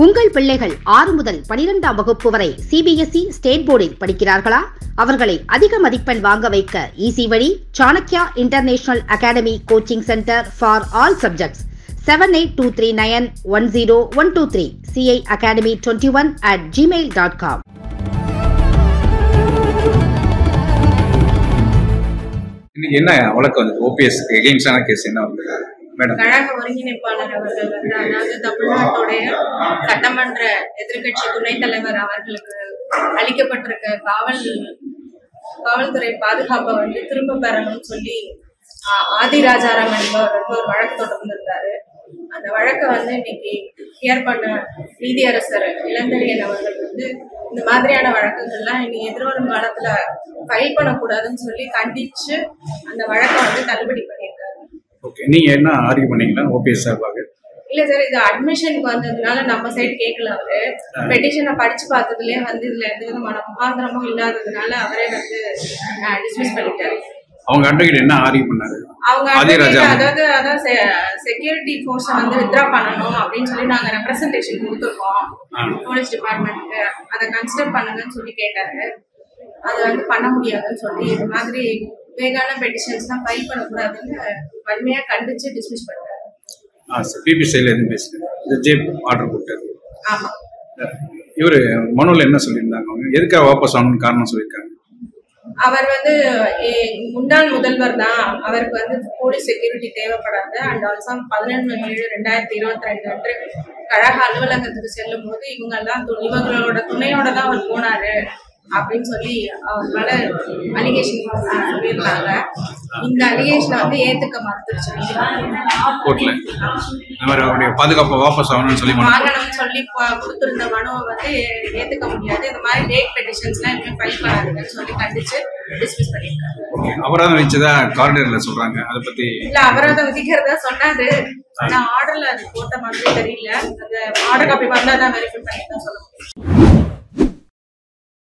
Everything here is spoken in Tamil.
உங்கள் பிள்ளைகள் ஆறு முதல் பனிரெண்டாம் வகுப்பு வரை சிபிஎஸ்இ ஸ்டேட் போர்டில் படிக்கிறார்களா அவர்களை அதிக மதிப்பெண் வாங்க வைக்க ஈசி வழி Chanakya international academy coaching centre for all subjects seven eight two three nine one zero one two three C I academy twenty one at Gmail dot com இன்னைக்கு என்ன வழக்கு வந்து ஓபிஎஸ் எகெயின்ஸ்டான கேஸ் என்ன வந்து மேடம் கழக ஒருங்கிணைப்பாளர் அவர்கள் வந்து அதாவது தமிழ்நாட்டுடைய சட்டமன்ற எதிர்க்கட்சி துணைத் தலைவர் அவர்களுக்கு அளிக்கப்பட்டிருக்க காவல் காவல்துறை பாதுகாப்பை வந்து திரும்ப பெறணும்னு சொல்லி ஆ- ஆதிராஜாராம் என்பவர் வந்து ஒரு வழக்கு தொடர்ந்திருந்தாரு அந்த வழக்கை வந்து இன்னைக்கு ஹியர் பண்ண நீதியரசர் இளந்தரியன் அவர்கள் வந்து இந்த மாதிரியான வழக்குகள்லாம் இனி எதிர்வரும் காலத்துல ஃபைல் பண்ணக்கூடாதுன்னு சொல்லி கண்டிச்சு அந்த வழக்கை வந்து தள்ளுபடி பண்ணியிருக்காரு ஓகே நீங்க என்ன ஆர்கியூ பண்ணீங்களா ஓபிஎஸ் சார்பாக இல்ல சார் இது அட்மிஷனுக்கு வந்ததுனால நம்ம சைடு கேட்கல அவரு பெட்டிஷனை படிச்சு பார்த்ததுலயே வந்து இதுல எந்த விதமான முகாந்திரமும் இல்லாததுனால அவரே வந்து டிஸ்மிஸ் பண்ணிட்டாரு அவங்க அட்வொகேட் என்ன ஆர்கியூ பண்ணாரு அவங்க ஆதிராஜா advocate அதாவது அதான் செக்யூரிட்டி ஃபோர்ஸை வந்து வித்ரா பண்ணணும் அப்படின்னு சொல்லி நாங்க ரெப்ரசன்டேஷன் கொடுத்துருக்கோம் ஆ. போலீஸ் டிபார்ட்மெண்ட்டுக்கு அதை கன்சிடர் பண்ணுங்கன்னு சொல்லி கேட்டாரு அது வந்து பண்ண முடியாதுன்னு சொல்லி இது மாதிரி வேகான பெட்டிஷன்ஸ் தான் ஃபைல் பண்ணக்கூடாதுன்னு வன்மையா கண்டிச்சு டிஸ்மிஸ் பண்ணாரு ஆ சார் பிபி சைடில் எதுவும் பேசுங்க இது ஜே ஆர்டர் போட்டாரு ஆமா இவர் மனுவில் என்ன சொல்லியிருந்தாங்க அவங்க எதுக்காக வாபஸ் ஆகணும்னு காரணம் சொல்லியிருக்காங்க அவர் வந்து எ- முன்னாள் முதல்வர் தான் அவருக்கு வந்து போலீஸ் செக்யூரிட்டி தேவைப்படாது அண்ட் ஆல்சோ பதினொன்று ஏழு ரெண்டாயிரத்தி இருபத்தி ரெண்டு அன்று கழக அலுவலகத்துக்கு செல்லும் போது இவங்க எல்லாம் து- இவங்களோட துணையோட தான் அவர் போனாரு அப்படின்னு சொல்லி அவர் மேல அலிகேஷன் சொல்லியிருந்தாங்க இந்த அலிகேஷனை வந்து ஏத்துக்க மறுத்துருச்சு கோர்ட்டில் இந்த மாதிரி அவருடைய பாதுகாப்பை வாபஸ் ஆகணும்னு சொல்லி மனு வாங்கணும்னு சொல்லி ப- கொடுத்திருந்த மனுவை வந்து ஏத்துக்க முடியாது இந்த மாதிரி டேட் பெட்டிஷன்ஸ்லாம் எதுவுமே ஃபைல் பண்ணாதுன்னு சொல்லி கண்டிச்சு டிஸ்மிஸ் பண்ணியிருக்காரு ஓகே அபராதம் வச்சதா காரிடரில் சொல்கிறாங்க அதை பற்றி இல்ல அபராதம் விதிக்கிறதா சொன்னாரு ஆனா ஆர்டர்ல அது போட்ட மாதிரி தெரியல அந்த ஆர்டர் காப்பி வந்தா தான் வெரிஃபை பண்ணி தான் சொல்ல முடியும்